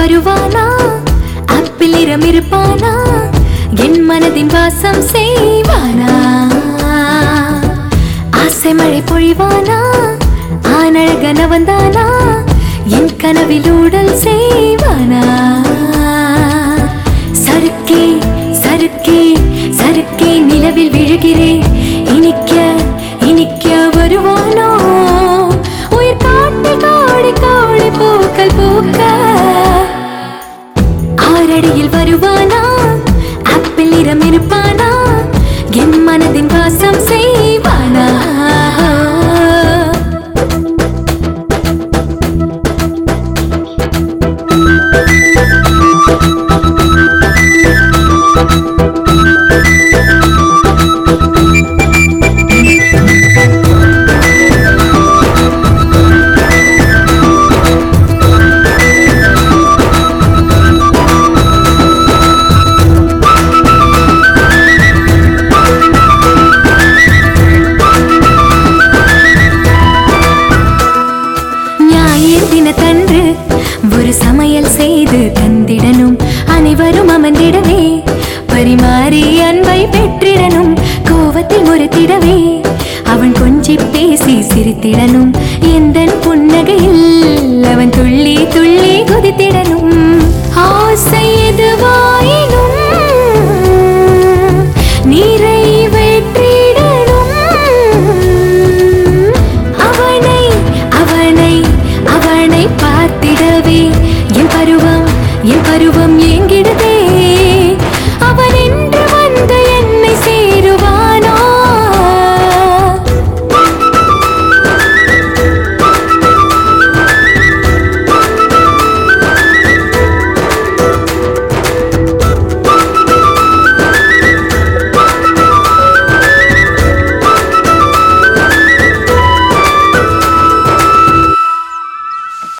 வருவானா அப்பிளிரம் இருப்பானா என் மனதின் வாசம் செய்வானா ஆசை மழை பொழிவானா ஆனழகன வந்தானா என் கனவில் ஊடல் செய்வானா சறுக்கே சறுக்கே சறுக்கே நிலவில் விழுகிறேன் இனிக்க இனிக்க வருவானோ உயிர் காட்டி காடி காடி பூக்கள் பூக்க ஆறடியில் வருவானா ஆப்பிள் நிறம் இருப்பானா என் மனதின் வாசம் செய்வானா ஞாயிறு தினத்தன்று ஒரு சமையல் செய்து தந்திடனும் அனைவரும் அமர்ந்திடவே பரிமாறி அன்பை பெற்றிடனும் கோவத்தில் முறைத்திடவே அவன் கொஞ்சி பேசி சிரித்திடனும் எந்த புன்னகை